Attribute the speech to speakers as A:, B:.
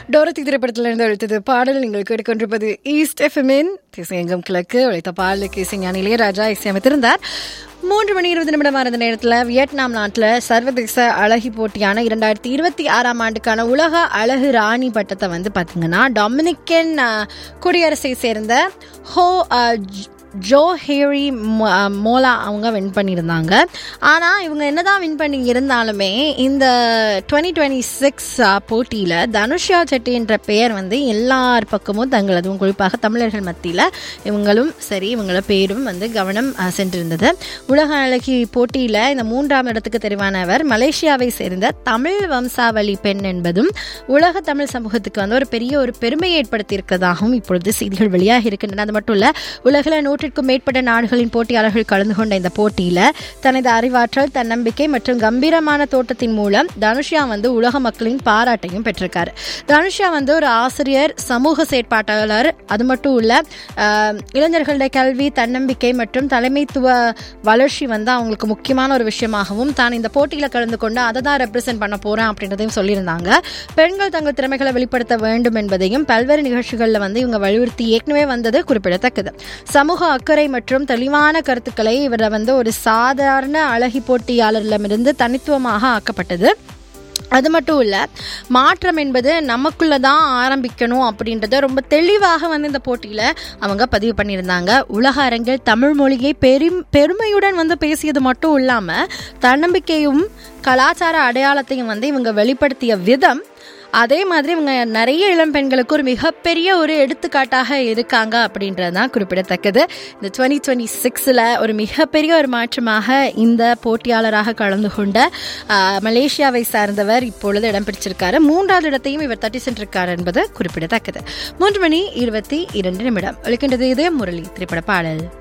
A: டோரத்தி திரைப்படத்திலிருந்து அழைத்தது பாடல் நீங்கள் கேட்டுக்கொண்டிருப்பது ஈஸ்ட் எஃப்எம்இன் திசையங்கம் கிழக்கு அழைத்த பாடலுக்கு இசைஞானி இளையராஜா இசையமைத்திருந்தார் மூன்று மணி இருபது நிமிடமான இந்த நேரத்தில் வியட்நாம் நாட்டில் சர்வதேச அழகி போட்டியான இரண்டாயிரத்தி இருபத்தி ஆறாம் ஆண்டுக்கான உலக அழகு ராணி பட்டத்தை வந்து பார்த்தீங்கன்னா டொமினிக்கன் அஹ், குடியரசை சேர்ந்த ஹோ அஹ், ஜ்- ஜோ ஹேரி மோ- அஹ், மோலா அவங்க வின் பண்ணியிருந்தாங்க ஆனால் இவங்க என்னதான் வின் பண்ணி இருந்தாலுமே இந்த டுவெண்ட்டி டுவெண்ட்டி சிக்ஸ் போட்டியில் தனுஷ்யா செட்டி என்ற பெயர் வந்து எல்லார் பக்கமும் தங்களதும் குறிப்பாக தமிழர்கள் மத்தியில் இவங்களும் சரி இவங்கள பேரும் வந்து கவனம் அஹ், சென்றிருந்தது உலக அழகி போட்டியில் இந்த மூன்றாம் இடத்துக்கு தெரிவானவர் மலேசியாவை சேர்ந்த தமிழ் வம்சாவளி பெண் என்பதும் உலக தமிழ் சமூகத்துக்கு வந்து ஒரு பெரிய ஒரு பெருமையை ஏற்படுத்தியிருக்கிறதாகவும் இப்பொழுது செய்திகள் வெளியாக இருக்கின்றன அது மட்டும் இல்ல உலகில் நூற்றிற்கும் மேற்பட்ட நாடுகளின் போட்டியாளர்கள் கலந்து கொண்ட இந்த போட்டியில தனது அறிவாற்றல் தன்னம்பிக்கை மற்றும் கம்பீரமான தோட்டத்தின் மூலம் தனுஷ்யா வந்து உலக மக்களின் பாராட்டையும் பெற்றிருக்காரு தனுஷ்யா வந்து ஒரு ஆசிரியர் சமூக செயற்பாட்டாளர் அது மட்டும் இல்ல ஆஹ், இளைஞர்களுடைய கல்வி தன்னம்பிக்கை மற்றும் தலைமைத்துவ வளர்ச்சி வந்து அவங்களுக்கு முக்கியமான ஒரு விஷயமாகவும் தான் இந்த போட்டியில கலந்து கொண்டு அதை தான் ரெப்ரசென்ட் பண்ண போறேன் அப்படின்றதையும் சொல்லியிருந்தாங்க பெண்கள் தங்கள் திறமைகளை வெளிப்படுத்த வேண்டும் என்பதையும் பல்வேறு நிகழ்ச்சிகளில் வந்து இவங்க வலியுறுத்தி ஏற்கனவே வந்தது குறிப்பிடத்தக்கது சமூக அக்கறை மற்றும் தெளிவான கருத்துக்களை இவரை வந்து ஒரு சாதாரண அழகி போட்டியாளரிடமிருந்து தனித்துவமாக ஆக்கப்பட்டது அது மட்டும் இல்லை மாற்றம் என்பது நமக்குள்ள தான் ஆரம்பிக்கணும் அப்படின்றத ரொம்ப தெளிவாக வந்து இந்த போட்டியில் அவங்க பதிவு பண்ணியிருந்தாங்க உலக அரங்கில் தமிழ் மொழியை பெரும் பெருமையுடன் வந்து பேசியது மட்டும் இல்லாமல் தன்னம்பிக்கையும் கலாச்சார அடையாளத்தையும் வந்து இவங்க வெளிப்படுத்திய விதம் அதே மாதிரி இவங்க நிறைய இளம் பெண்களுக்கு ஒரு மிகப்பெரிய ஒரு எடுத்துக்காட்டாக இருக்காங்க அப்படின்றது தான் குறிப்பிடத்தக்கது இந்த டுவெண்ட்டி டுவெண்ட்டி சிக்ஸில் ஒரு மிகப்பெரிய ஒரு மாற்றமாக இந்த போட்டியாளராக கலந்து கொண்ட ஆஹ், மலேசியாவை சார்ந்தவர் இப்பொழுது இடம் பிடிச்சிருக்காரு மூன்றாவது இடத்தையும் இவர் தட்டி சென்றிருக்கார் என்பது குறிப்பிடத்தக்கது மூன்று மணி இருபத்தி இரண்டு நிமிடம் ஒழிக்கின்றது இது முரளி திரைப்பட பாடல்